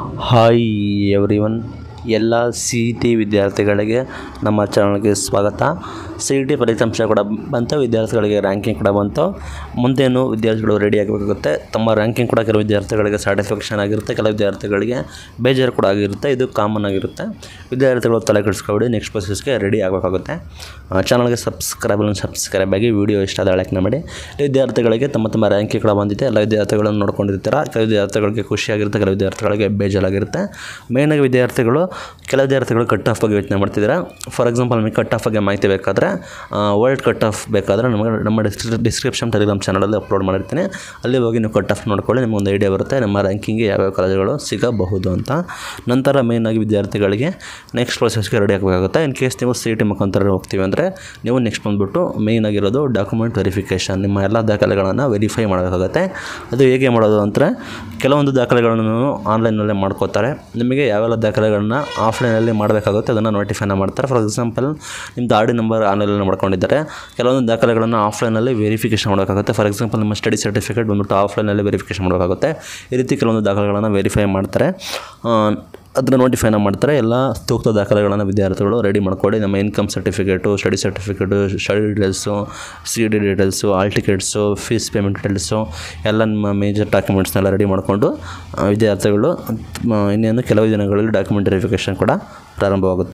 hi everyone ಎಲ್ಲ C E T ವಿದ್ಯಾರ್ಥಿಗಳಿಗೆ ನಮ್ಮ ಚಾನಲ್ಗೆ ಸ್ವಾಗತ ಸಿ ಇ ಟಿ ಫಲಿತಾಂಶ ಕೂಡ ಬಂತು ವಿದ್ಯಾರ್ಥಿಗಳಿಗೆ ರ್ಯಾಂಕಿಂಗ್ ಕೂಡ ಬಂತು ಮುಂದೇನು ವಿದ್ಯಾರ್ಥಿಗಳು ರೆಡಿ ಆಗಬೇಕಾಗುತ್ತೆ ತಮ್ಮ ರ್ಯಾಂಕಿಂಗ್ ಕೂಡ ಕೆಲವು ವಿದ್ಯಾರ್ಥಿಗಳಿಗೆ ಸ್ಯಾಟಿಸ್ಫ್ಯಾಕ್ಷನ್ ಆಗಿರುತ್ತೆ ಕೆಲವು ವಿದ್ಯಾರ್ಥಿಗಳಿಗೆ ಬೇಜಾರು ಕೂಡ ಆಗಿರುತ್ತೆ ಇದು ಕಾಮನ್ ಆಗಿರುತ್ತೆ ವಿದ್ಯಾರ್ಥಿಗಳು ತಲೆ ಕೆಡಿಸ್ಕೊಬೇಡಿ ನೆಕ್ಸ್ಟ್ ಪ್ರೊಸೆಸ್ಗೆ ರೆಡಿ ಆಗಬೇಕಾಗುತ್ತೆ ಚಾನಲ್ಗೆ ಸಬ್ಸ್ಕ್ರೈಬ್ ಸಬ್ಸ್ಕ್ರೈಬ್ ಆಗಿ ವಿಡಿಯೋ ಇಷ್ಟ ಆದ ಲೈಕ್ ಮಾಡಿ ವಿದ್ಯಾರ್ಥಿಗಳಿಗೆ ತಮ್ಮ ತಮ್ಮ ರ್ಯಾಂಕಿಂಗ್ ಕೂಡ ಬಂದಿದೆ ಎಲ್ಲ ವಿದ್ಯಾರ್ಥಿಗಳನ್ನು ನೋಡ್ಕೊಂಡಿರ್ತೀರ ಕೆಲವು ವಿದ್ಯಾರ್ಥಿಗಳಿಗೆ ಖುಷಿಯಾಗಿರುತ್ತೆ ಕೆಲವು ವಿದ್ಯಾರ್ಥಿಗಳಿಗೆ ಬೇಜಾರಾಗಿರುತ್ತೆ ಮೇಯ್ನಾಗಿ ವಿದ್ಯಾರ್ಥಿಗಳು ಕೆಲವು ವಿದ್ಯಾರ್ಥಿಗಳು ಕಟ್ ಆಫ್ ಬಗ್ಗೆ ಯೋಚನೆ ಮಾಡ್ತಿದ್ದಾರೆ ಫಾರ್ ಎಕ್ಸಾಂಪಲ್ ನಿಮಗೆ ಕಟ್ ಆಫ್ ಬಗ್ಗೆ ಮಾಹಿತಿ ಬೇಕಾದರೆ ವರ್ಲ್ಡ್ ಕಟ್ ಆಫ್ ಬೇಕಾದರೆ ನಮಗೆ ನಮ್ಮ ಡಿಸ್ಕ್ರಿ ಡಿಸ್ಕ್ರಿಪ್ಷನ್ ಟೆಲಿಗ್ರಾಮ್ ಚಾನಲಲ್ಲಿ ಅಪ್ಲೋಡ್ ಮಾಡಿರ್ತೀನಿ ಅಲ್ಲಿ ಹೋಗಿ ನೀವು ಕಟ್ ಆಫ್ ನೋಡ್ಕೊಳ್ಳಿ ನಿಮ್ಗೆ ಒಂದು ಐಡಿಯಾ ಬರುತ್ತೆ ನಮ್ಮ ರ್ಯಾಂಕಿಂಗ್ಗೆ ಯಾವ್ಯಾವ ಕಾಲೇಜುಗಳು ಸಿಗಬಹುದು ಅಂತ ನಂತರ ಮೇಯ್ನಾಗಿ ವಿದ್ಯಾರ್ಥಿಗಳಿಗೆ ನೆಕ್ಸ್ಟ್ ಪ್ರೊಸೆಸ್ಗೆ ರೆಡಿ ಆಗಬೇಕಾಗುತ್ತೆ ಇನ್ ಕೇಸ್ ನೀವು ಸಿ ಟಿ ಮುಖಾಂತರ ಹೋಗ್ತೀವಿ ಅಂದರೆ ನೀವು ನೆಕ್ಸ್ಟ್ ಬಂದುಬಿಟ್ಟು ಮೇಯ್ನ್ ಆಗಿರೋದು ಡಾಕ್ಯುಮೆಂಟ್ ವೆರಿಫಿಕೇಷನ್ ನಿಮ್ಮ ಎಲ್ಲ ದಾಖಲೆಗಳನ್ನು ವೆರಿಫೈ ಮಾಡಬೇಕಾಗುತ್ತೆ ಅದು ಹೇಗೆ ಮಾಡೋದು ಅಂದರೆ ಕೆಲವೊಂದು ದಾಖಲೆಗಳನ್ನು ಆನ್ಲೈನಲ್ಲೇ ಮಾಡ್ಕೋತಾರೆ ನಿಮಗೆ ಯಾವೆಲ್ಲ ದಾಖಲೆಗಳನ್ನ ಆಫ್ಲೈನಲ್ಲಿ ಮಾಡಬೇಕಾಗುತ್ತೆ ಅದನ್ನು ನೋಟಿಫೈನ ಮಾಡ್ತಾರೆ ಫಾರ್ ಎಕ್ಸಾಂಪಲ್ ನಿಮ್ಮದು ಆರ್ ಡಿ ನಂಬರ್ ಆನ್ಲೈನಲ್ಲಿ ಮಾಡ್ಕೊಂಡಿದ್ದಾರೆ ಕೆಲವೊಂದು ದಾಖಲೆಗಳನ್ನು ಆಫ್ಲೈನಲ್ಲಿ ವೆರಿಫಿಕೇಷನ್ ಮಾಡಬೇಕಾಗುತ್ತೆ ಫಾರ್ ಎಕ್ಸಾಂಪಲ್ ನಿಮ್ಮ ಸ್ಟಡಿ ಸರ್ಟಿಫಿಕೇಟ್ ಬಂದ್ಬಿಟ್ಟು ಆಫ್ಲೈನಲ್ಲಿ ವೆರಿಫಿಕೇಷನ್ ಮಾಡಬೇಕಾಗುತ್ತೆ ಈ ರೀತಿ ಕೆಲವೊಂದು ದಾಖಲೆಗಳನ್ನು ವೆರಿಫೈ ಮಾಡ್ತಾರೆ ಅದನ್ನು ನೋಟಿಫೈನ ಮಾಡ್ತಾರೆ ಎಲ್ಲ ಸೂಕ್ತ ದಾಖಲೆಗಳನ್ನು ವಿದ್ಯಾರ್ಥಿಗಳು ರೆಡಿ ಮಾಡ್ಕೊಳ್ಳಿ ನಮ್ಮ income certificate study certificate study details C D details all tickets fees payment details ಎಲ್ಲ ನಿಮ್ಮ ಮೇಜರ್ ಡಾಕ್ಯುಮೆಂಟ್ಸ್ನೆಲ್ಲ ರೆಡಿ ಮಾಡಿಕೊಂಡು ವಿದ್ಯಾರ್ಥಿಗಳು ಮ, ಇನ್ನೇನು ಕೆಲವು ದಿನಗಳಲ್ಲಿ ಡಾಕ್ಯುಮೆಂಟ್ ವೆರಿಫಿಕೇಷನ್ ಕೂಡ ಪ್ರಾರಂಭವಾಗುತ್ತೆ